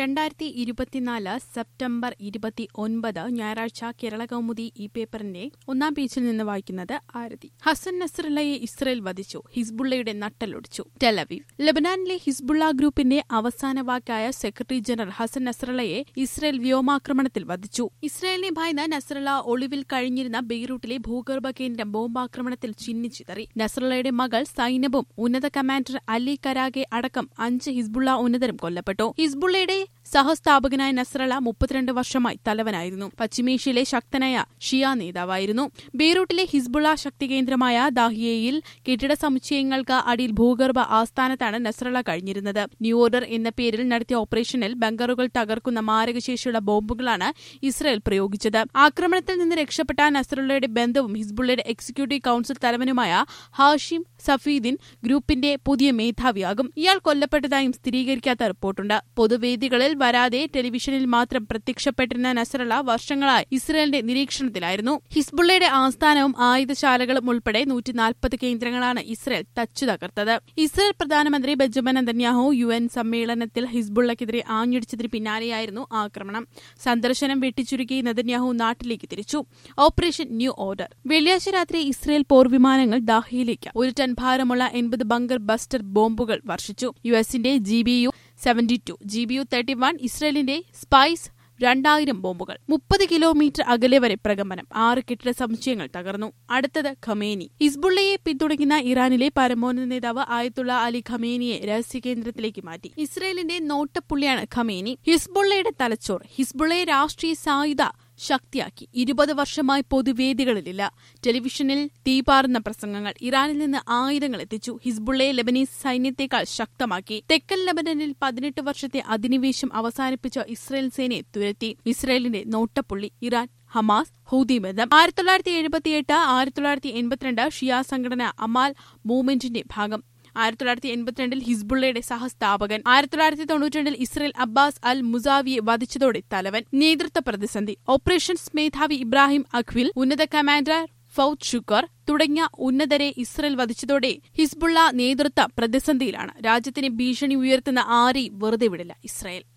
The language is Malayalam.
രണ്ടായിരത്തി ഇരുപത്തിനാല് സെപ്റ്റംബർ ഇരുപത്തി ഒൻപത് ഞായറാഴ്ച കേരള കൗമുദി ഈ പേപ്പറിന്റെ ഒന്നാം പേജിൽ നിന്ന് വായിക്കുന്നത് ആരതി ഹസൻ നസറുള്ളയെ ഇസ്രയേൽ വധിച്ചു ഹിസ്ബുള്ളയുടെ നട്ടലൊടിച്ചു ടെലവീവ് ലബനാനിലെ ഹിസ്ബുള്ള ഗ്രൂപ്പിന്റെ അവസാന വാക്കായ സെക്രട്ടറി ജനറൽ ഹസൻ നസറുള്ളയെ ഇസ്രയേൽ വ്യോമാക്രമണത്തിൽ വധിച്ചു ഇസ്രയേലിനെ ഭയന്ന് നസറുള്ള ഒളിവിൽ കഴിഞ്ഞിരുന്ന ബെയ്റൂട്ടിലെ ഭൂഗർഭ കേന്ദ്രം ബോംബാക്രമണത്തിൽ ചിന്നിച്ചിതറി നസറുള്ളയുടെ മകൾ സൈനബും ഉന്നത കമാൻഡർ അലി കരാഗെ അടക്കം അഞ്ച് ഹിസ്ബുള്ള ഉന്നതരും കൊല്ലപ്പെട്ടു ഹിസ്ബുള്ളയുടെ സഹസ്ഥാപകനായ നസ്രള മുപ്പത്തിരണ്ട് വർഷമായി തലവനായിരുന്നു പശ്ചിമേഷ്യയിലെ ശക്തനായ ഷിയ നേതാവായിരുന്നു ബെയ്റൂട്ടിലെ ഹിസ്ബുള്ള ശക്തി കേന്ദ്രമായ ദാഹിയയിൽ കെട്ടിട സമുച്ചയങ്ങൾക്ക് അടിയിൽ ഭൂഗർഭ ആസ്ഥാനത്താണ് നസ്രള കഴിഞ്ഞിരുന്നത് ന്യൂ ഓർഡർ എന്ന പേരിൽ നടത്തിയ ഓപ്പറേഷനിൽ ബങ്കറുകൾ തകർക്കുന്ന മാരകശേഷിയുള്ള ബോംബുകളാണ് ഇസ്രയേൽ പ്രയോഗിച്ചത് ആക്രമണത്തിൽ നിന്ന് രക്ഷപ്പെട്ട നസ്രള്ളയുടെ ബന്ധവും ഹിസ്ബുള്ളയുടെ എക്സിക്യൂട്ടീവ് കൌൺസിൽ തലവനുമായ ഹാഷിം സഫീദിൻ ഗ്രൂപ്പിന്റെ പുതിയ മേധാവിയാകും ഇയാൾ കൊല്ലപ്പെട്ടതായും സ്ഥിരീകരിക്കാത്ത റിപ്പോർട്ടുണ്ട് പൊതുവേദികളിൽ വരാതെ ടെലിവിഷനിൽ മാത്രം പ്രത്യക്ഷപ്പെട്ടിരുന്ന നസറള വർഷങ്ങളായി ഇസ്രയേലിന്റെ നിരീക്ഷണത്തിലായിരുന്നു ഹിസ്ബുള്ളയുടെ ആസ്ഥാനവും ആയുധശാലകളും ഉൾപ്പെടെ നൂറ്റി നാൽപ്പത് കേന്ദ്രങ്ങളാണ് ഇസ്രയേൽ തച്ചു തകർത്തത് ഇസ്രയേൽ പ്രധാനമന്ത്രി ബെഞ്ചമിൻ നെതന്യാഹു യു എൻ സമ്മേളനത്തിൽ ഹിസ്ബുള്ളക്കെതിരെ ആഞ്ഞടിച്ചതിന് പിന്നാലെയായിരുന്നു ആക്രമണം സന്ദർശനം വെട്ടിച്ചുരുക്കി നെതന്യാഹു നാട്ടിലേക്ക് തിരിച്ചു ഓപ്പറേഷൻ ന്യൂ ഓർഡർ വെള്ളിയാഴ്ച രാത്രി ഇസ്രയേൽ പോർവിമാനങ്ങൾ ദാഹിയിലേക്ക് ഒരു ടൺ ഭാരമുള്ള എൺപത് ബങ്കർ ബസ്റ്റർ ബോംബുകൾ വർഷിച്ചു യു എസിന്റെ G B U seventy two G B U thirty one ഇസ്രയേലിന്റെ സ്പൈസ് രണ്ടായിരം ബോംബുകൾ മുപ്പത് കിലോമീറ്റർ അകലെ വരെ പ്രകമ്പനം ആറ് കെട്ടിട സമുച്ചയങ്ങൾ തകർന്നു അടുത്തത് ഖമേനി ഹിസ്ബുള്ളയെ പിന്തുണയ്ക്കുന്ന ഇറാനിലെ പരമോന്നത നേതാവ് ആയത്തുള്ള അലി ഖമേനിയെ രഹസ്യ കേന്ദ്രത്തിലേക്ക് മാറ്റി ഇസ്രയേലിന്റെ നോട്ടപ്പുള്ളിയാണ് ഖമേനി ഹിസ്ബുള്ളയുടെ തലച്ചോർ ഹിസ്ബുള്ളയെ രാഷ്ട്രീയ സായുധ ശക്തിയാക്കി ഇരുപത് വർഷമായി പൊതുവേദികളിലില്ല ടെലിവിഷനിൽ തീപാറുന്ന പ്രസംഗങ്ങൾ ഇറാനിൽ നിന്ന് ആയുധങ്ങൾ എത്തിച്ചു ഹിസ്ബുള്ളയെ ലബനീസ് സൈന്യത്തെക്കാൾ ശക്തമാക്കി തെക്കൻ ലബനനിൽ പതിനെട്ട് വർഷത്തെ അധിനിവേശം അവസാനിപ്പിച്ച ഇസ്രയേൽ സേനയെ തുരത്തി ഇസ്രയേലിന്റെ നോട്ടപ്പുള്ളി ഇറാൻ ഹമാസ് ഹൂതി ബന്ധം ആയിരത്തി തൊള്ളായിരത്തി എഴുപത്തിയെട്ട് ആയിരത്തി തൊള്ളായിരത്തി എൺപത്തിരണ്ട് ഷിയ സംഘടന അമാൽ മൂവ്മെന്റിന്റെ ഭാഗം ആയിരത്തി തൊള്ളായിരത്തി എൺപത്തിരണ്ടിൽ ഹിസ്ബുള്ളയുടെ സഹസ്ഥാപകൻ ആയിരത്തി തൊള്ളായിരത്തി തൊണ്ണൂറ്റിരണ്ടിൽ ഇസ്രയേൽ അബ്ബാസ് അൽ മുസാവിയെ വധിച്ചതോടെ തലവൻ നേതൃത്വ പ്രതിസന്ധി ഓപ്പറേഷൻസ് മേധാവി ഇബ്രാഹിം അഖ്വിൽ ഉന്നത കമാൻഡർ ഫൌദ് ഷുക്കർ തുടങ്ങിയ ഉന്നതരെ ഇസ്രയേൽ വധിച്ചതോടെ ഹിസ്ബുള്ള നേതൃത്വ പ്രതിസന്ധിയിലാണ് രാജ്യത്തിന് ഭീഷണി ഉയർത്തുന്ന ആരെയും വെറുതെ വിടില്ല ഇസ്രയേൽ